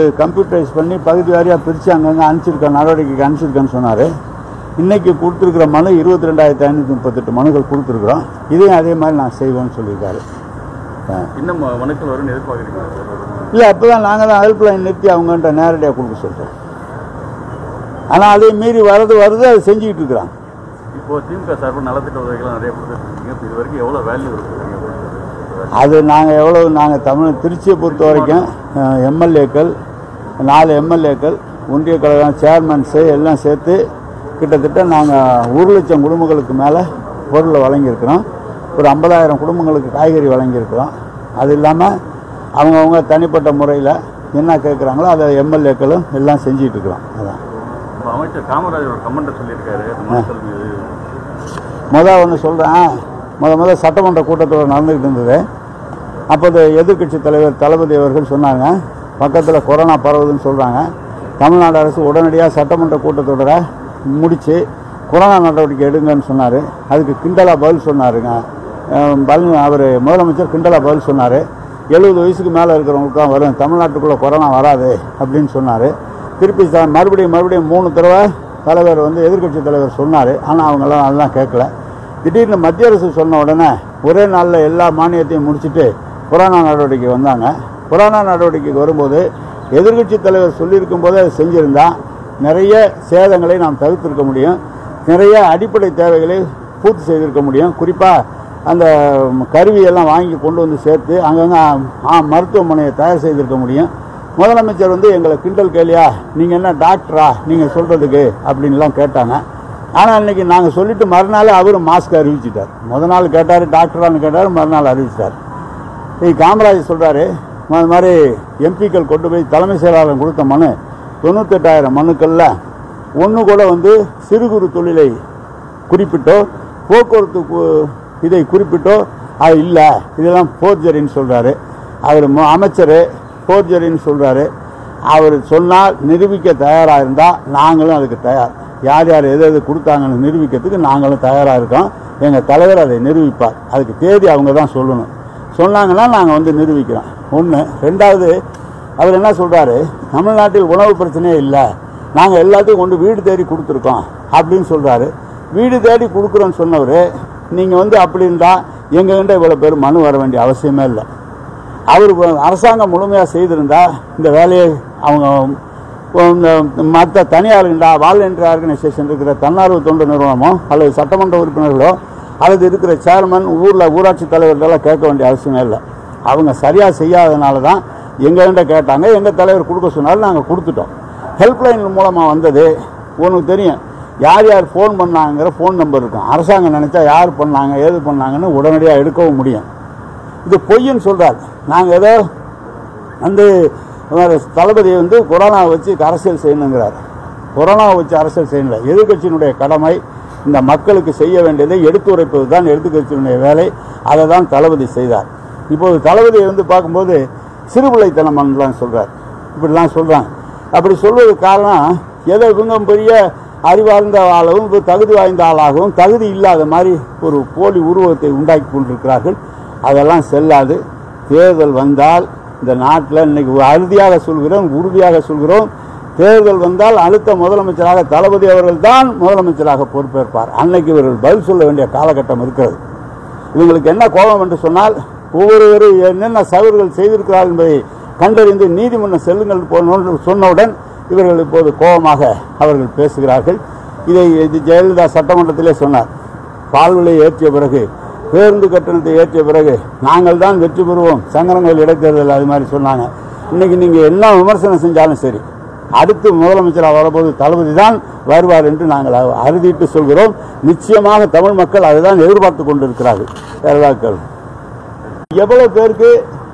computerise பண்ணி பகுதி வாரியாக பிரித்து அங்கங்கே அனுப்பிச்சிருக்கேன் நடவடிக்கைக்கு அனுப்பிச்சிருக்கேன்னு சொன்னார் இன்னைக்கு கொடுத்துருக்குற மனு இருபத்தி ரெண்டாயிரத்தி ஐநூற்றி முப்பத்தெட்டு மனுக்கள் கொடுத்துருக்குறோம் இதையும் அதே மாதிரி நான் செய்வேன்னு சொல்லியிருக்காரு இன்னும் ம- மனுக்கள் வரும்னு எதிர்பார்க்குறீங்களா இல்லை அப்போ தான் நாங்கள் தான் ஹெல்ப் லைன் நிறுத்தி அவங்கள்ட்ட நேரடியாக கொடுக்க சொல்கிறோம் ஆனால் அதையும் மீறி வர்றது வருது அதை செஞ்சுக்கிட்டு இருக்கிறாங்க இப்போ திமுக சார்பில் நலத்திட்ட உதவிகள் நிறைய கொடுத்துட்டு இருக்கீங்க இப்போ இது வரைக்கும் எவ்வளோ வேல்யூ இருக்குதுங்க அது நாங்கள் எவ்வளவு நாங்கள் தமிழ் திருச்சியை பொறுத்த வரைக்கும் எம்எல்ஏக்கள் நாலு எம்எல்ஏக்கள் ஒன்றிய கழகம் சேர்மன்ஸு எல்லாம் சேர்த்து கிட்டத்தட்ட நாங்கள் ஒரு லட்சம் குடும்பங்களுக்கு மேலே பொருளை வழங்கியிருக்கிறோம் ஒரு ஐம்பதாயிரம் குடும்பங்களுக்கு காய்கறி வழங்கியிருக்கிறோம் அது இல்லாமல் அவங்கவுங்க தனிப்பட்ட முறையில் என்ன கேட்குறாங்களோ அதை எம்எல்ஏக்களும் எல்லாம் செஞ்சிட்டு இருக்கிறோம் அதான் இப்போ அமைச்சர் காமராஜர் ஒரு கமெண்ட்டை சொல்லியிருக்காரு அந்த மனுக்கள் மீது மொதல் ஒன்று சொல்கிறேன் முத முத சட்டமன்ற கூட்டத்தொடர் நடந்துக்கிட்டு இருந்தது அப்போது எதிர்க்கட்சி தலைவர் தளபதி அவர்கள் சொன்னாங்க பக்கத்தில் கொரோனா பரவுதுன்னு சொல்கிறாங்க தமிழ்நாடு அரசு உடனடியாக சட்டமன்ற கூட்டத்தொடரை முடித்து கொரோனா நடவடிக்கை எடுங்கன்னு சொன்னார் அதுக்கு கிண்டலாக பதில் சொன்னாருங்க அஹ் பல் அவர் முதலமைச்சர் கிண்டலாக பதில் சொன்னார் எழுபது வயசுக்கு மேலே இருக்கிறவங்களுக்கு தான் வரும் தமிழ்நாட்டுக்குள்ளே கொரோனா வராது அப்படின்னு சொன்னார் திருப்பி ச- மறுபடியும் மறுபடியும் மூணு தடவை தலைவர் வந்து எதிர்க்கட்சி தலைவர் சொன்னார் ஆனால் அவங்கெல்லாம் அதெல்லாம் கேட்கல திடீர்னு மத்திய அரசு சொன்ன உடனே ஒரே நாளில் எல்லா மானியத்தையும் முடிச்சுட்டு கொரோனா நடவடிக்கை வந்தாங்க கொரோனா நடவடிக்கைக்கு வரும்போது எதிர்க்கட்சி தலைவர் சொல்லியிருக்கும் போது அதை செஞ்சிருந்தா நிறைய சேதங்களை நாம் தவிர்த்திருக்க முடியும் நிறைய அடிப்படை தேவைகளை பூர்த்தி செய்திருக்க முடியும் குறிப்பாக அந்த கருவியெல்லாம் வாங்கி கொண்டு வந்து சேர்த்து அங்கங்கே மருத்துவமனையை தயார் செய்திருக்க முடியும் முதலமைச்சர் வந்து எங்களை கிண்டல் கேலியா நீங்கள் என்ன டாக்டரா நீங்கள் சொல்கிறதுக்கு அப்படின்லாம் கேட்டாங்க ஆனால் இன்னைக்கு நாங்கள் சொல்லிட்டு மறுநாள் அவரும் மாஸ்க் அறிவிச்சிட்டார் முத நாள் கேட்டார் டாக்டரான்னு கேட்டார் மறுநாள் அறிவிச்சிட்டார் இன்னைக்கு காமராஜ் சொல்கிறாரு அது மாதிரி எம்பிக்கள் கொண்டு போய் தலைமை செயலாளர் கொடுத்த மனு தொண்ணூத்தெட்டாயிரம் மனுக்களில் ஒன்று கூட வந்து சிறு குறு தொழிலை குறிப்பிட்டோ போக்குவரத்து கு- இதை குறிப்பிட்டோ அது இல்லை இதெல்லாம் போர்ஜரின்னு சொல்கிறாரு அவர் அமைச்சர் போர்ஜரின்னு சொல்கிறாரு அவர் சொன்னால் நிரூபிக்க தயாராக இருந்தால் நாங்களும் அதுக்கு தயார் யார் யார் எது எது கொடுத்தாங்கன்னு நிரூபிக்கிறதுக்கு நாங்களும் தயாராக இருக்கோம் எங்கள் தலைவர் அதை நிரூபிப்பார் அதுக்கு தேதி அவங்க தான் சொல்லணும் சொன்னாங்கன்னா நாங்கள் வந்து நிரூபிக்கிறோம் ஒன்று ரெண்டாவது அவர் என்ன சொல்கிறாரு தமிழ்நாட்டில் உணவு பிரச்சனையே இல்லை நாங்கள் எல்லாத்தையும் கொண்டு வீடு தேடி கொடுத்துருக்கோம் அப்படின்னு சொல்கிறாரு வீடு தேடி கொடுக்குறோன்னு சொன்னவர் நீங்கள் வந்து அப்படி இருந்தால் எங்ககிட்ட இவ்வளோ பேர் மனு வர வேண்டிய அவசியமே இல்லை அவர் வ- அரசாங்கம் முழுமையாக செய்திருந்தா இந்த வேலையை அவங்க இந்த மற்ற தனியாருண்டா வாலண்டரி ஆர்கனைசேஷன் இருக்கிற தன்னார்வ தொண்டு நிறுவனமோ அல்லது சட்டமன்ற உறுப்பினர்களோ அல்லது இருக்கிற சேர்மன் ஊரில் ஊராட்சி தலைவர்களெல்லாம் கேட்க வேண்டிய அவசியமே இல்லை அவங்க சரியாக செய்யாதனால தான் எங்ககிட்ட கேட்டாங்க எங்கள் தலைவர் கொடுக்க சொன்னாலும் நாங்கள் கொடுத்துட்டோம் ஹெல்ப்லைன் மூலமாக வந்தது உனக்கு தெரியும் யார் யார் ஃபோன் பண்ணாங்கிற ஃபோன் நம்பர் இருக்கும் அரசாங்கம் நினச்சா யார் பண்ணாங்க ஏது பண்ணாங்கன்னு உடனடியாக எடுக்கவும் முடியும் இது பொய்ன்னு சொல்றாரு நாங்கள் ஏதோ வந்து அவர் தளபதி வந்து கொரோனாவை வச்சு அரசியல் செய்யணுங்கிறார் கொரோனாவை வச்சு அரசியல் செய்யல எதிர்க்கட்சியினுடைய கடமை இந்த மக்களுக்கு செய்ய வேண்டியதை எடுத்துரைப்பது தான் எதிர்க்கட்சியினுடைய வேலை அதை தான் தளபதி செய்தார் இப்போது தளபதியை வந்து பார்க்கும்போது சிறுபிள்ளைத்தனம்லாம் சொல்றார் இப்படிலாம் சொல்றாங்க அப்படி சொல்வதற்கு காரணம் ஏதோ இவங்க பெரிய அறிவார்ந்த ஆளாகவும் இப்ப தகுதி வாய்ந்த ஆளாகவும் தகுதி இல்லாத மாதிரி ஒரு போலி உருவத்தை உண்டாக்கி கொண்டிருக்கிறார்கள் அதெல்லாம் செல்லாது தேர்தல் வந்தால் இந்த நாட்டில் இன்னைக்கு அறுதியாக சொல்கிறோம் உறுதியாக சொல்கிறோம் தேர்தல் வந்தால் அடுத்த முதலமைச்சராக தளபதி அவர்கள் தான் முதலமைச்சராக பொறுப்பேற்பார் அன்னைக்கு இவர்கள் பதில் சொல்ல வேண்டிய காலகட்டம் இருக்கிறது இவங்களுக்கு என்ன கோபம் என்று சொன்னால் ஒவ்வொருவரும் என்னென்ன சவறுகள் செய்திருக்கிறார்கள் என்பதை கண்டறிந்து நீதிமன்றம் செல்லுங்கள் போன சொன்னவுடன் இவர்கள் இப்போது கோபமாக அவர்கள் பேசுகிறார்கள் இதை இது ஜெயலலிதா சட்டமன்றத்திலே சொன்னார் பால் விலை ஏற்றிய பிறகு பேருந்து கட்டணத்தை ஏற்றிய பிறகு நாங்கள் தான் வெற்றி பெறுவோம் சங்கரங்கள் இடைத்தேர்தல் அது மாதிரி சொன்னாங்க இன்னைக்கு நீங்க என்ன விமர்சனம் செஞ்சாலும் சரி அடுத்து முதலமைச்சராக வரும்போது தளபதி தான் வருவார் என்று நாங்கள் அ- அறுதிட்டு சொல்கிறோம் நிச்சயமாக தமிழ் மக்கள் அதுதான் எதிர்பார்த்து கொண்டிருக்கிறார்கள் கேரளாக்கள் எவ்வளவு பேருக்கு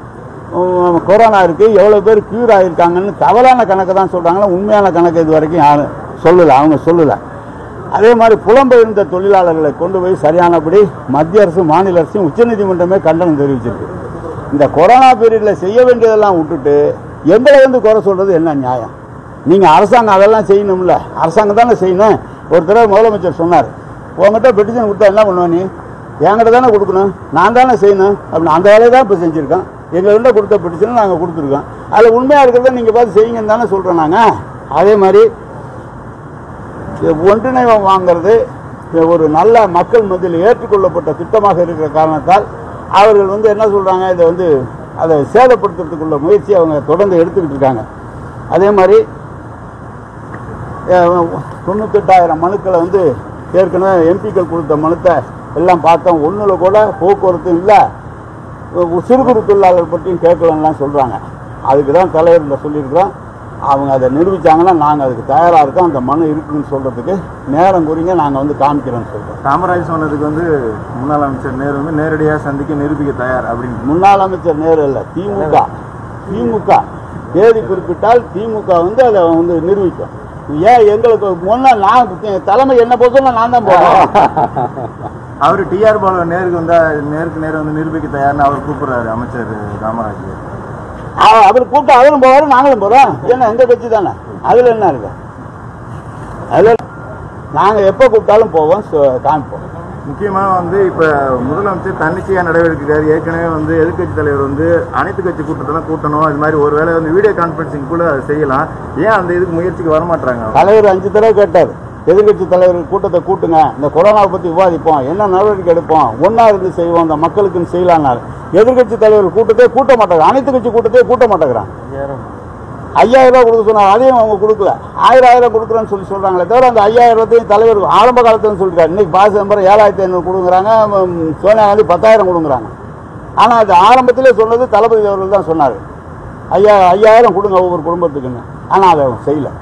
உம், கொரோனா இருக்கு எவ்வளவு பேர் கியூர் ஆயிருக்காங்கன்னு தவறான கணக்கு தான் சொல்றாங்களா உண்மையான கணக்கு இது வரைக்கும் யாரும் சொல்லல அவங்க சொல்லல அதே மாதிரி புலம்பெயர்ந்த தொழிலாளர்களை கொண்டு போய் சரியானபடி மத்திய அரசு மாநில அரசும் உச்சநீதிமன்றமே கண்டனம் தெரிவிச்சிருக்கு இந்த கொரோனா பீரியட்ல செய்ய வேண்டியதெல்லாம் விட்டுட்டு எங்களை வந்து குறை சொல்றது என்ன நியாயம் நீங்க அரசாங்கம் அதெல்லாம் செய்யணும்ல அரசாங்கம் தானே செய்யணும் ஒரு தடவை முதலமைச்சர் சொன்னார் உங்ககிட்ட பெட்டிஷன் கொடுத்தா என்ன பண்ணுவ நீ என்கிட்ட தானே கொடுக்கணும் நான் தானே செய்யணும் அப்படின்னு அந்த வேலையை தான் இப்போ செஞ்சுருக்கோம் எங்கள்கிட்ட கொடுத்த பெட்டிஷனை நாங்கள் கொடுத்துருக்கோம் அதில் உண்மையாக இருக்கிறத நீங்கள் பார்த்து செய்யுங்கன்னு தானே சொல்கிறோம் நாங்கள் அதே மாதிரி இது ஒன்றிணைவம் வாங்கிறது இது ஒரு நல்ல மக்கள் மத்தியில் ஏற்றுக்கொள்ளப்பட்ட திட்டமாக இருக்கிற காரணத்தால் அவர்கள் வந்து என்ன சொல்கிறாங்க இதை வந்து அதை சேதப்படுத்துறதுக்குள்ள முயற்சி அவங்க தொடர்ந்து எடுத்துக்கிட்டு இருக்காங்க அதே மாதிரி அஹ், தொண்ணூத்தெட்டாயிரம் மனுக்களை வந்து ஏற்கனவே எம்பிக்கள் கொடுத்த மனுத்தை எல்லாம் பார்த்தோம் ஒன்றில் கூட போக்குவரத்து இல்லை சிறு குறு தொழிலாளர் பற்றியும் கேட்கலன்னுலாம் சொல்கிறாங்க அதுக்கு தான் தலைவரில் சொல்லியிருக்கிறோம் அவங்க அதை நிரூபித்தாங்கன்னா நாங்கள் அதுக்கு தயாராக இருக்கோம் அந்த மனு இருக்குன்னு சொல்கிறதுக்கு நேரம் குறிங்க நாங்கள் வந்து காமிக்கிறோம்னு சொல்கிறோம் காமராஜ் சொன்னதுக்கு வந்து முன்னாள் அமைச்சர் நேரு வந்து நேரடியாக சந்திக்க நிரூபிக்க தயார் அப்படின்னு முன்னாள் அமைச்சர் நேரு இல்லை திமுக திமுக தேதி குறிப்பிட்டால் திமுக வந்து அதை வந்து நிரூபிக்கும் ஏன் எங்களுக்கு முன்ன நான் தலைமை என்ன பொறுத்தவரை நான் தான் போகிறேன் அவர் டிஆர் பாலு நேருக்கு வந்தா நேருக்கு நேர் வந்து நிரூபிக்க தயார்னு அவர் கூப்பிடுறாரு அமைச்சர் காமராஜ் அவ- அவர் கூப்பிட்டு அவரும் போவாரு நாங்களும் போறோம் ஏன்னா எங்க கட்சி தானே அதுல என்ன இருக்கு அதுல நாங்க எப்ப கூப்பிட்டாலும் போவோம் சொ- காமிப்போம் முக்கியமா வந்து இப்ப முதலமைச்சர் தன்னிச்சையா நடவடிக்கைக்காரு ஏற்கனவே வந்து எதிர்க்கட்சி தலைவர் வந்து அனைத்து கட்சி கூட்டத்தெல்லாம் கூட்டணும் இது மாதிரி ஒருவேளை வந்து வீடியோ கான்பரன்சிங் கூட செய்யலாம் ஏன் அந்த இதுக்கு முயற்சிக்கு வர மாட்டாங்க தலைவர் அஞ்சு தடவை கேட்டார் எதிர்கட்சி தலைவர் கூட்டத்தை கூட்டுங்க இந்த கொரோனாவை பத்தி விவாதிப்போம் என்ன நடவடிக்கை எடுப்போம் ஒன்னா இருந்து செய்வோம் இந்த மக்களுக்குன்னு செய்யலாம்னாரு எதிர்கட்சி தலைவர் கூட்டத்தை கூட்ட மாட்டாங்க அனைத்து கட்சி கூட்டத்தை கூட்ட மாட்டேங்கிறான் ஐயாயிரம் ரூபாய் கொடுக்க சொன்னாங்க அதையும் அவங்க கொடுக்கல ஆயிரம் ஆயிரம் கொடுக்குறேன்னு சொல்லி சொல்றாங்களே தவிர அந்த ஐயாயிரம் ரூபாய்த்தையும் தலைவர் ஆரம்ப காலத்துல சொல்லிருக்காரு இன்னைக்கு பாச நம்பர் ஏழாயிரத்தி ஐநூறு கொடுக்குறாங்க ம், சோனியா காந்தி பத்தாயிரம் கொடுக்குறாங்க ஆனா அது ஆரம்பத்திலே சொன்னது தளபதி அவர்கள் தான் சொன்னார் ஐயா ஐயாயிரம் கொடுங்க ஒவ்வொரு குடும்பத்துக்குன்னு ஆனா அதை அவங்க செய்யல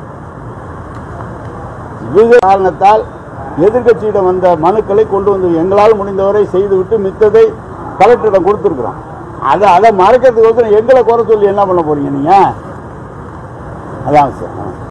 இது காரணத்தால் எதிர்க்கட்சியிடம் வந்த மனுக்களை கொண்டு வந்து எங்களால் முடிந்தவரை செய்துவிட்டு மித்ததை கலெக்டரிடம் கொடுத்துருக்குறோம் அதை அதை மறைக்கிறதுக்கோசரம் எங்களை குறை சொல்லி என்ன பண்ண போறீங்க நீங்க அதான் சார்